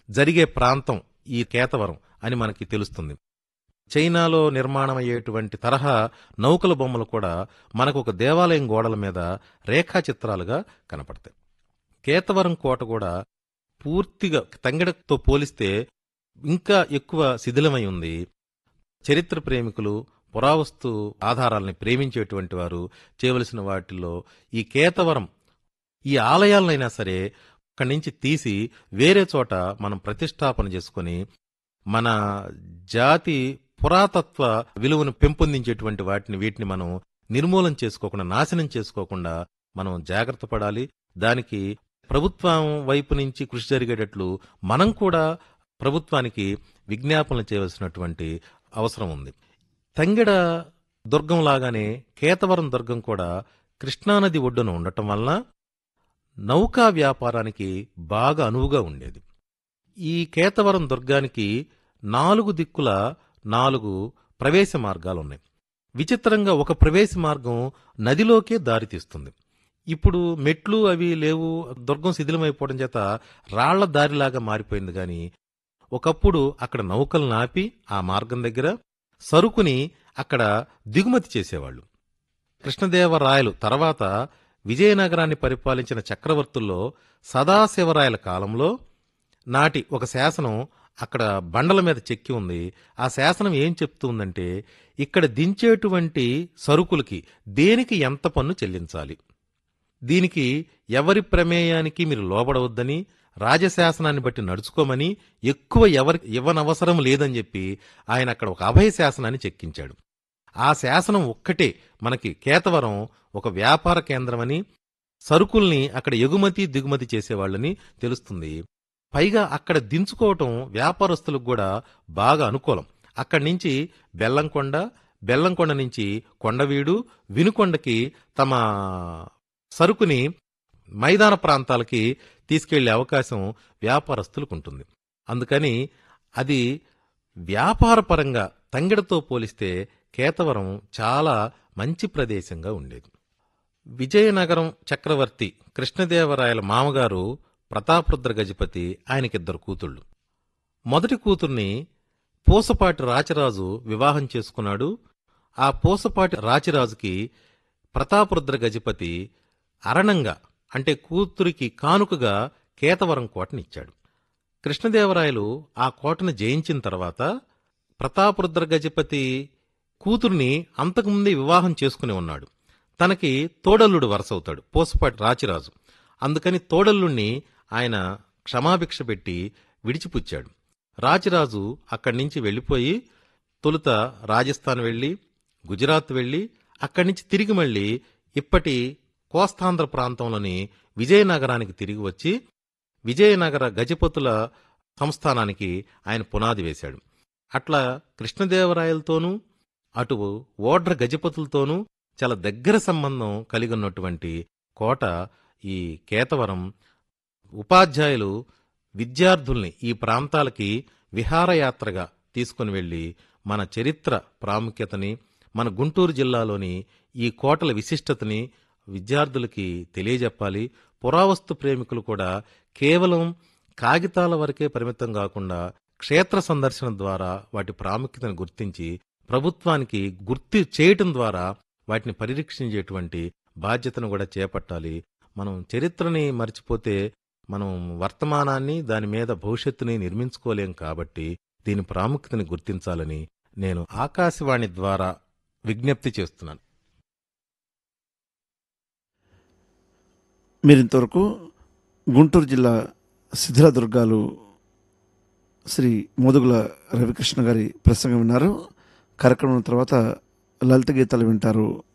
జరిగే ప్రాంతం ఈ కేతవరం అని మనకి తెలుస్తుంది చైనాలో నిర్మాణమయ్యేటువంటి తరహా నౌకల బొమ్మలు కూడా మనకు ఒక దేవాలయం గోడల మీద రేఖాచిత్రాలుగా కనపడతాయి కేతవరం కోట కూడా పూర్తిగా తంగెడతో పోలిస్తే ఇంకా ఎక్కువ శిథిలమై ఉంది చరిత్ర ప్రేమికులు పురావస్తు ఆధారాల్ని ప్రేమించేటువంటి వారు చేయవలసిన వాటిల్లో ఈ కేతవరం ఈ ఆలయాలనైనా సరే అక్కడి నుంచి తీసి వేరే చోట మనం ప్రతిష్టాపన చేసుకొని మన జాతి పురాతత్వ విలువను పెంపొందించేటువంటి వాటిని వీటిని మనం నిర్మూలన చేసుకోకుండా నాశనం చేసుకోకుండా మనం జాగ్రత్త పడాలి దానికి ప్రభుత్వం వైపు నుంచి కృషి జరిగేటట్లు మనం కూడా ప్రభుత్వానికి విజ్ఞాపనలు చేయవలసినటువంటి అవసరం ఉంది తంగెడ దుర్గం లాగానే కేతవరం దుర్గం కూడా కృష్ణానది ఒడ్డున ఉండటం వలన నౌకా వ్యాపారానికి బాగా అనువుగా ఉండేది ఈ కేతవరం దుర్గానికి నాలుగు దిక్కుల నాలుగు ప్రవేశ మార్గాలున్నాయి విచిత్రంగా ఒక ప్రవేశ మార్గం నదిలోకే దారితీస్తుంది ఇప్పుడు మెట్లు అవి లేవు దుర్గం శిథిలమైపోవడం చేత రాళ్ల దారిలాగా మారిపోయింది గాని ఒకప్పుడు అక్కడ నౌకలు నాపి ఆ మార్గం దగ్గర సరుకుని అక్కడ దిగుమతి చేసేవాళ్ళు కృష్ణదేవరాయలు తర్వాత విజయనగరాన్ని పరిపాలించిన చక్రవర్తుల్లో సదాశివరాయల కాలంలో నాటి ఒక శాసనం అక్కడ బండల మీద చెక్కి ఉంది ఆ శాసనం ఏం చెప్తుందంటే ఇక్కడ దించేటువంటి సరుకులకి దేనికి ఎంత పన్ను చెల్లించాలి దీనికి ఎవరి ప్రమేయానికి మీరు లోబడవద్దని రాజశాసనాన్ని బట్టి నడుచుకోమని ఎక్కువ ఎవరికి ఇవ్వనవసరం లేదని చెప్పి ఆయన అక్కడ ఒక అభయ శాసనాన్ని చెక్కించాడు ఆ శాసనం ఒక్కటే మనకి కేతవరం ఒక వ్యాపార కేంద్రమని సరుకుల్ని అక్కడ ఎగుమతి దిగుమతి చేసేవాళ్ళని తెలుస్తుంది పైగా అక్కడ దించుకోవటం వ్యాపారస్తులకు కూడా బాగా అనుకూలం అక్కడి నుంచి బెల్లంకొండ బెల్లంకొండ నుంచి కొండవీడు వినుకొండకి తమ సరుకుని మైదాన ప్రాంతాలకి తీసుకెళ్లే అవకాశం వ్యాపారస్తులకు ఉంటుంది అందుకని అది వ్యాపారపరంగా తంగెడతో పోలిస్తే కేతవరం చాలా మంచి ప్రదేశంగా ఉండేది విజయనగరం చక్రవర్తి కృష్ణదేవరాయల మామగారు ప్రతాపరుద్ర గజపతి ఆయనకిద్దరు కూతుళ్ళు మొదటి కూతుర్ని పూసపాటి రాచరాజు వివాహం చేసుకున్నాడు ఆ పూసపాటి రాచిరాజుకి ప్రతాపరుద్ర గజపతి అరణంగా అంటే కూతురికి కానుకగా కేతవరం కోటనిచ్చాడు కృష్ణదేవరాయలు ఆ కోటను జయించిన తర్వాత ప్రతాపరుద్ర గజపతి కూతుర్ని అంతకుముందే వివాహం చేసుకుని ఉన్నాడు తనకి తోడల్లుడు వరసవుతాడు పూసపాటి రాచిరాజు అందుకని తోడల్లుణ్ణి ఆయన క్షమాభిక్ష పెట్టి విడిచిపుచ్చాడు రాచిరాజు అక్కడి నుంచి వెళ్ళిపోయి తొలుత రాజస్థాన్ వెళ్ళి గుజరాత్ వెళ్ళి అక్కడి నుంచి తిరిగి మళ్ళీ ఇప్పటి కోస్తాంధ్ర ప్రాంతంలోని విజయనగరానికి తిరిగి వచ్చి విజయనగర గజపతుల సంస్థానానికి ఆయన పునాది వేశాడు అట్లా కృష్ణదేవరాయలతోనూ అటు ఓడ్ర గజపతులతోనూ చాలా దగ్గర సంబంధం కలిగి ఉన్నటువంటి కోట ఈ కేతవరం ఉపాధ్యాయులు విద్యార్థుల్ని ఈ ప్రాంతాలకి విహారయాత్రగా తీసుకుని వెళ్ళి మన చరిత్ర ప్రాముఖ్యతని మన గుంటూరు జిల్లాలోని ఈ కోటల విశిష్టతని విద్యార్థులకి తెలియజెప్పాలి పురావస్తు ప్రేమికులు కూడా కేవలం కాగితాల వరకే పరిమితం కాకుండా క్షేత్ర సందర్శన ద్వారా వాటి ప్రాముఖ్యతను గుర్తించి ప్రభుత్వానికి గుర్తు చేయటం ద్వారా వాటిని పరిరక్షించేటువంటి బాధ్యతను కూడా చేపట్టాలి మనం చరిత్రని మర్చిపోతే మనం వర్తమానాన్ని దాని మీద భవిష్యత్తుని నిర్మించుకోలేం కాబట్టి దీని ప్రాముఖ్యతని గుర్తించాలని నేను ఆకాశవాణి ద్వారా విజ్ఞప్తి చేస్తున్నాను మీరింతవరకు గుంటూరు జిల్లా శిథిల దుర్గాలు శ్రీ మోదుగుల రవికృష్ణ గారి ప్రసంగం విన్నారు కార్యక్రమం తర్వాత లలిత గీతాలు వింటారు